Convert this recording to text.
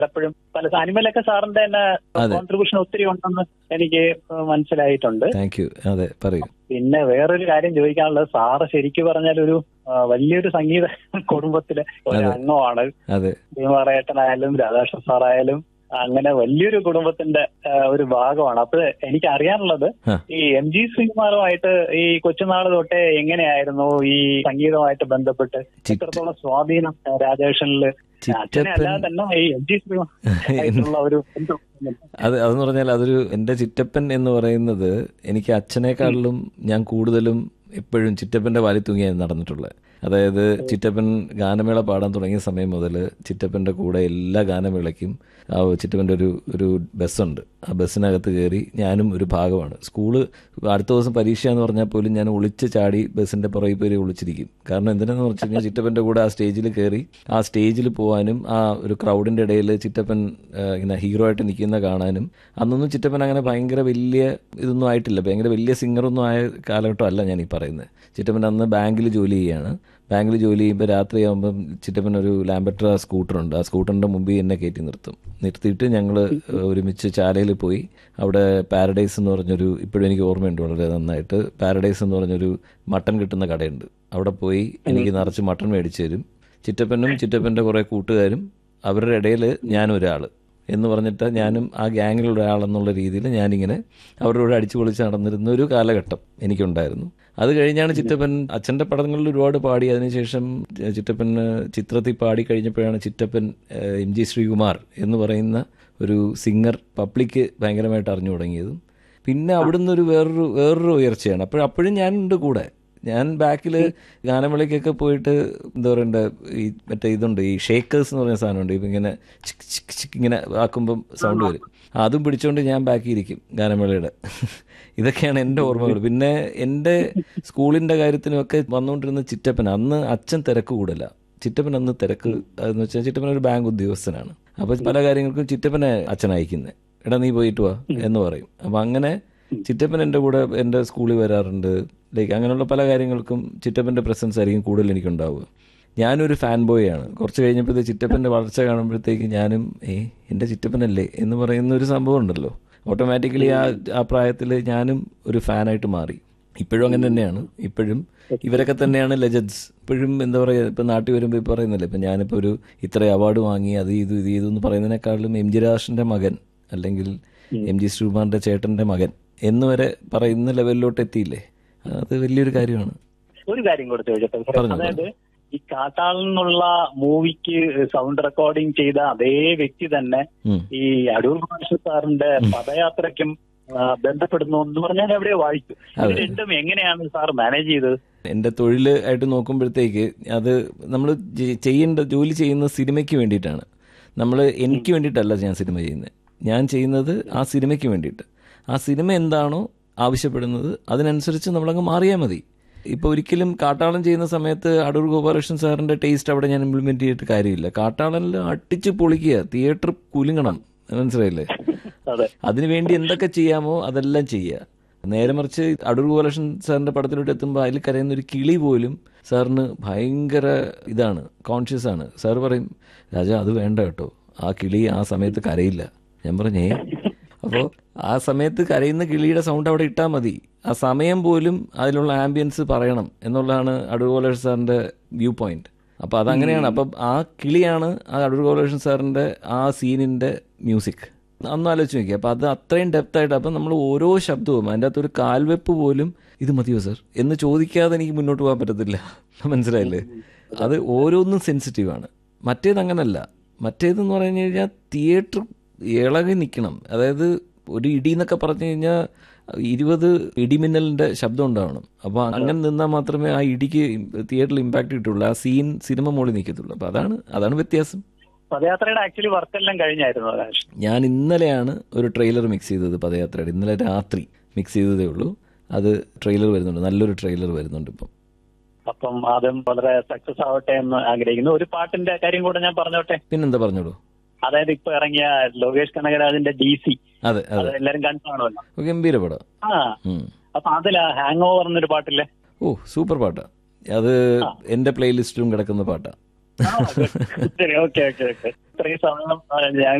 പലപ്പോഴും പല അനിമലൊക്കെ സാറിന്റെ തന്നെ അതെ. കോൺട്രിബ്യൂഷൻ ഒത്തിരി ഉണ്ടെന്ന് എനിക്ക് മനസ്സിലായിട്ടുണ്ട് താങ്ക് യു അതെ പറയൂ പിന്നെ വേറൊരു കാര്യം ചോദിക്കാനുള്ളത് സാറ് ശരിക്കും പറഞ്ഞാൽ ഒരു ആ, വലിയൊരു സംഗീത കുടുംബത്തിലെ ഒരു അതെ. അംഗമാണ് അതെ ഭീമറേട്ടനായാലും രാധാകൃഷ്ണ സാറായാലും അങ്ങനെ വലിയൊരു കുടുംബത്തിന്റെ ആ, ഒരു ഭാഗമാണ് അപ്പൊ എനിക്ക് അറിയാനുള്ളത് ആ. ഈ ഈ എം ജി ശ്രീകുമാറുമായിട്ട് ഈ കൊച്ചുനാള് തൊട്ടേ എങ്ങനെയായിരുന്നു ഈ സംഗീതവുമായിട്ട് ബന്ധപ്പെട്ട് ചിറ്റ- എത്രത്തോളം സ്വാധീനം ആ, രാജേഷനില് അച്ഛനെ ചിറ്റപ്പൻ അല്ലാതെ തന്നെ ഈ എം ജി ശ്രീകുമാറായിട്ടുള്ള ഒരു ബന്ധം അത് അതെന്ന് പറഞ്ഞാൽ അതൊരു എൻ്റെ ചിറ്റപ്പൻ എന്ന് പറയുന്നത് എനിക്ക് അച്ഛനേക്കാളിലും ഞാൻ കൂടുതലും എപ്പോഴും ചിറ്റപ്പൻ്റെ വാലി തൂങ്ങിയാണ് നടന്നിട്ടുള്ളത് അതായത് ചിറ്റപ്പൻ ഗാനമേള പാടാൻ തുടങ്ങിയ സമയം മുതൽ ചിറ്റപ്പൻ്റെ കൂടെ എല്ലാ ഗാനമേളയ്ക്കും ആ ചിറ്റപ്പൻ്റെ ഒരു ഒരു ബസ്സുണ്ട് ആ ബസ്സിനകത്ത് കയറി ഞാനും ഒരു ഭാഗമാണ് സ്കൂള് അടുത്ത ദിവസം പരീക്ഷ എന്ന് പറഞ്ഞാൽ പോലും ഞാൻ ഒളിച്ച് ചാടി ബസ്സിൻ്റെ പുറകിൽ പേര് ഒളിച്ചിരിക്കും കാരണം എന്തിനാന്ന് വെച്ച് കഴിഞ്ഞാൽ ചിറ്റപ്പൻ്റെ കൂടെ ആ സ്റ്റേജിൽ കയറി ആ സ്റ്റേജിൽ പോകാനും ആ ഒരു ക്രൗഡിൻ്റെ ഇടയിൽ ചിറ്റപ്പൻ ആ, ഇങ്ങനെ ഹീറോ ആയിട്ട് നിൽക്കുന്ന കാണാനും അന്നൊന്നും ചിറ്റപ്പൻ അങ്ങനെ ഭയങ്കര വലിയ ഇതൊന്നും ആയിട്ടില്ല ഭയങ്കര വലിയ സിംഗറൊന്നും ആയ കാലഘട്ടം അല്ല ഞാൻ ഈ പറയുന്നത് ചിറ്റപ്പൻ അന്ന് ബാങ്കിൽ ജോലി ചെയ്യാണ് ബാങ്കിൽ ജോലി ചെയ്യുമ്പോൾ രാത്രിയാകുമ്പം ചിറ്റപ്പൻ ഒരു ലാംബട്ര സ്കൂട്ടറുണ്ട് ആ സ്കൂട്ടറിൻ്റെ മുമ്പിൽ എന്നെ കയറ്റി നിർത്തും നിർത്തിയിട്ട് ഞങ്ങൾ ഒരുമിച്ച് ചാലയിൽ പോയി അവിടെ പാരഡൈസ് എന്ന് പറഞ്ഞൊരു ഇപ്പോഴും എനിക്ക് ഓർമ്മയുണ്ട് വളരെ നന്നായിട്ട് പാരഡൈസ് എന്ന് പറഞ്ഞൊരു മട്ടൻ കിട്ടുന്ന കടയുണ്ട് അവിടെ പോയി എനിക്ക് നിറച്ച് മട്ടൺ മേടിച്ചു തരും ചിറ്റപ്പനും ചിറ്റപ്പൻ്റെ കുറേ കൂട്ടുകാരും അവരുടെ ഇടയിൽ ഞാനൊരാൾ എന്ന് പറഞ്ഞിട്ട് ഞാനും ആ ഗ്യാങ്ങിലുള്ള ഒരാളെന്നുള്ള രീതിയിൽ ഞാനിങ്ങനെ അവരുടെ കൂടെ അടിച്ചു പൊളിച്ച് നടന്നിരുന്ന ഒരു കാലഘട്ടം എനിക്കുണ്ടായിരുന്നു അത് കഴിഞ്ഞാണ് ചിറ്റപ്പൻ അച്ഛൻ്റെ പടങ്ങളിൽ ഒരുപാട് പാടി അതിനുശേഷം ചിറ്റപ്പൻ ചിത്രത്തിൽ പാടി കഴിഞ്ഞപ്പോഴാണ് ചിറ്റപ്പൻ ഏഹ്, എം ജി ശ്രീകുമാർ എന്ന് പറയുന്ന ഒരു സിംഗർ പബ്ലിക്ക് ഭയങ്കരമായിട്ട് അറിഞ്ഞു തുടങ്ങിയതും പിന്നെ അവിടുന്ന് ഒരു വേറൊരു വേറൊരു ഉയർച്ചയാണ് അപ്പോൾ അപ്പോഴും ഞാനുണ്ട് കൂടെ ഞാൻ ബാക്കിൽ ഗാനമേളയ്ക്കൊക്കെ പോയിട്ട് എന്താ പറയണ്ട ഈ മറ്റേ ഇതുണ്ട് ഈ ഷേക്കേഴ്സ് എന്ന് പറഞ്ഞ സാധനമുണ്ട് ഇപ്പം ഇങ്ങനെ ചിക്ക് ചിക്ക് ചിക്ക് ഇങ്ങനെ ആക്കുമ്പം സൗണ്ട് വരും അതും പിടിച്ചുകൊണ്ട് ഞാൻ ബാക്കി ഇരിക്കും ഗാനമേളയുടെ ഇതൊക്കെയാണ് എൻ്റെ ഓർമ്മകൾ പിന്നെ എൻ്റെ സ്കൂളിൻ്റെ കാര്യത്തിനുമൊക്കെ വന്നുകൊണ്ടിരുന്ന ചിറ്റപ്പൻ അന്ന് അച്ഛൻ തിരക്ക് കൂടല ചിറ്റപ്പൻ അന്ന് തിരക്ക് എന്ന് വെച്ചാൽ ചിറ്റപ്പൻ ഒരു ബാങ്ക് ഉദ്യോഗസ്ഥനാണ് അപ്പോൾ പല കാര്യങ്ങൾക്കും ചിറ്റപ്പനെ അച്ഛൻ അയക്കുന്നത് എടാ നീ പോയിട്ട് വാ എന്ന് പറയും അപ്പം അങ്ങനെ ചിറ്റപ്പൻ എൻ്റെ കൂടെ എൻ്റെ സ്കൂളിൽ വരാറുണ്ട് ലൈക്ക് അങ്ങനെയുള്ള പല കാര്യങ്ങൾക്കും ചിറ്റപ്പൻ്റെ പ്രസൻസ് ആയിരിക്കും കൂടുതൽ എനിക്കുണ്ടാവുക ഞാനൊരു ഫാൻ ബോയ് ആണ് കുറച്ച് കഴിഞ്ഞപ്പോഴത്തെ ചിറ്റപ്പൻ്റെ വളർച്ച കാണുമ്പോഴത്തേക്ക് ഞാനും ഏ എൻ്റെ ചിറ്റപ്പനല്ലേ എന്ന് പറയുന്ന ഒരു സംഭവം ഉണ്ടല്ലോ ഓട്ടോമാറ്റിക്കലി ആ ആ പ്രായത്തിൽ ഞാനും ഒരു ഫാനായിട്ട് മാറി ഇപ്പോഴും അങ്ങനെ തന്നെയാണ് ഇപ്പോഴും ഇവരൊക്കെ തന്നെയാണ് ലെജൻസ് ഇപ്പോഴും എന്താ പറയുക ഇപ്പം നാട്ടിൽ വരുമ്പോൾ ഇപ്പോൾ പറയുന്നില്ല ഇപ്പം ഞാനിപ്പോൾ ഒരു ഇത്ര അവാർഡ് വാങ്ങി അത് ഇത് ഇത് ഇത് എന്ന് പറയുന്നതിനേക്കാളും എം ജി രാഷിൻ്റെ മകൻ അല്ലെങ്കിൽ എം ജി ശ്രീകുമാറിൻ്റെ ചേട്ടൻ്റെ മകൻ എന്ന് വരെ പറയുന്ന ലെവലിലോട്ട് എത്തിയില്ലേ അത് വലിയൊരു കാര്യമാണ് ഒരു കാര്യം കൂടെ ചോദിച്ചോട്ടെ സാറേ. പറഞ്ഞോ, അതായത് ഈ കാട്ടാളിൽ നിന്നുള്ള മൂവിക്ക് സൗണ്ട് റെക്കോർഡിംഗ് ചെയ്ത അതേ വ്യക്തി തന്നെ ഉം. ഈ അടൂർ ഭാഷ സാറിന്റെ പദയാത്രയ്ക്കും ആ, ബന്ധപ്പെടുന്നു എന്ന് പറഞ്ഞാൽ എവിടെയോ വായിച്ചു ഇത് അതെ. രണ്ടും എങ്ങനെയാണ് സാർ മാനേജ് ചെയ്തത് എൻ്റെ തൊഴിൽ ആയിട്ട് നോക്കുമ്പോഴത്തേക്ക് അത് നമ്മൾ ചെയ്യേണ്ട ജോലി ചെയ്യുന്ന സിനിമയ്ക്ക് വേണ്ടിയിട്ടാണ് നമ്മൾ എനിക്ക് വേണ്ടിയിട്ടല്ല ഞാൻ സിനിമ ചെയ്യുന്നത് ഞാൻ ചെയ്യുന്നത് ആ സിനിമയ്ക്ക് വേണ്ടിയിട്ട് ആ സിനിമ എന്താണോ ആവശ്യപ്പെടുന്നത് അതിനനുസരിച്ച് നമ്മളങ്ങ് മാറിയാൽ മതി ഇപ്പോൾ ഒരിക്കലും കാട്ടാളൻ ചെയ്യുന്ന സമയത്ത് അടൂർ ഗോപാലകൃഷ്ണൻ സാറിൻ്റെ ടേസ്റ്റ് അവിടെ ഞാൻ ഇംപ്ലിമെൻറ്റ് ചെയ്തിട്ട് കാര്യമില്ല കാട്ടാളനിൽ അട്ടിച്ച് പൊളിക്കുക തിയേറ്റർ കുലുങ്ങണം മനസ്സിലായില്ലേ അതെ അതിനുവേണ്ടി എന്തൊക്കെ ചെയ്യാമോ അതെല്ലാം ചെയ്യുക നേരെ മറിച്ച് അടൂർ ഗോപാലകൃഷ്ണൻ സാറിന്റെ പടത്തിലോട്ട് എത്തുമ്പോൾ അതിൽ കരയുന്ന ഒരു കിളി പോലും സാറിന് ഭയങ്കര ഇതാണ് കോൺഷ്യസ് ആണ് സാർ പറയും രാജ അത് വേണ്ട കേട്ടോ ആ കിളി ആ സമയത്ത് കരയില്ല ഞാൻ പറഞ്ഞേ അപ്പോൾ ആ സമയത്ത് കരയുന്ന കിളിയുടെ സൗണ്ട് അവിടെ ഇട്ടാൽ മതി ആ സമയം പോലും അതിലുള്ള ആംബിയൻസ് പറയണം എന്നുള്ളതാണ് അടൂർ ഗോപാലകൃഷ്ണൻ സാറിന്റെ വ്യൂ പോയിന്റ് അപ്പോൾ അതങ്ങനെയാണ് അപ്പം ആ കിളിയാണ് ആ അടൂർ ഗോപാലകൃഷ്ണൻ സാറിന്റെ ആ സീനിന്റെ മ്യൂസിക് അന്ന് ആലോചിച്ച് നോക്കി അപ്പം അത് അത്രയും ഡെപ്ത് ആയിട്ട് അപ്പം നമ്മൾ ഓരോ ശബ്ദവും അതിൻ്റെ അകത്ത് ഒരു കാൽവെപ്പ് പോലും ഇത് മതിയോ സർ എന്ന് ചോദിക്കാതെ എനിക്ക് മുന്നോട്ട് പോകാൻ പറ്റത്തില്ല മനസ്സിലായില്ലേ അത് ഓരോന്നും സെൻസിറ്റീവാണ് മറ്റേത് അങ്ങനല്ല മറ്റേതെന്ന് പറഞ്ഞു കഴിഞ്ഞാൽ തിയേറ്റർ ഇളകി നിൽക്കണം അതായത് ഒരു ഇടി എന്നൊക്കെ പറഞ്ഞു കഴിഞ്ഞാൽ ഇരുപത് ഇടിമിന്നലിൻ്റെ ശബ്ദം ഉണ്ടാവണം അപ്പോൾ അങ്ങനെ നിന്നാൽ മാത്രമേ ആ ഇടിക്ക് തിയേറ്ററിൽ ഇമ്പാക്റ്റ് കിട്ടുള്ളൂ ആ സീൻ സിനിമ മുകളിൽ നിൽക്കത്തുള്ളൂ അപ്പോൾ അതാണ് അതാണ് വ്യത്യാസം പദയാത്രയുടെ ആക്ച്വലി വർക്കെല്ലാം കഴിഞ്ഞായിരുന്നു ആകാശ് ഞാൻ ഇന്നലെയാണ് ഒരു ട്രെയിലർ മിക്സ് ചെയ്തത് പദയാത്രയുടെ ഇന്നലെ രാത്രി മിക്സ് ചെയ്തതേ ഉള്ളൂ അത് ട്രെയിലർ വരുന്നുണ്ട് നല്ലൊരു ട്രെയിലർ വരുന്നുണ്ട് ഇപ്പം അപ്പം അതും വളരെ സക്സസ് ആവട്ടെ എന്ന് ആഗ്രഹിക്കുന്നു ഒരു പാട്ടിന്റെ കാര്യം കൂടെ ഞാൻ പറഞ്ഞോട്ടെ പിന്നെന്താ പറഞ്ഞോളൂ അതായത് ഇപ്പൊ ഇറങ്ങിയ ലോകേഷ് കനകരാജിന്റെ ഡി സി അതെ അത് അതെ എല്ലാരും കണ്ടാണല്ലോ ഗംഭീര പടം ആ ഉം. അപ്പൊ അതിലാ ഹാങ് ഓവർ എന്നൊരു പാട്ടില്ലേ ഓ സൂപ്പർ പാട്ടാ അത് എൻ്റെ പ്ലേലിസ്റ്റിലും കിടക്കുന്ന പാട്ടാ ശരി ഓക്കെ ഓക്കെ ഓക്കെ ഇത്രയും സമയം ആ, ഞാൻ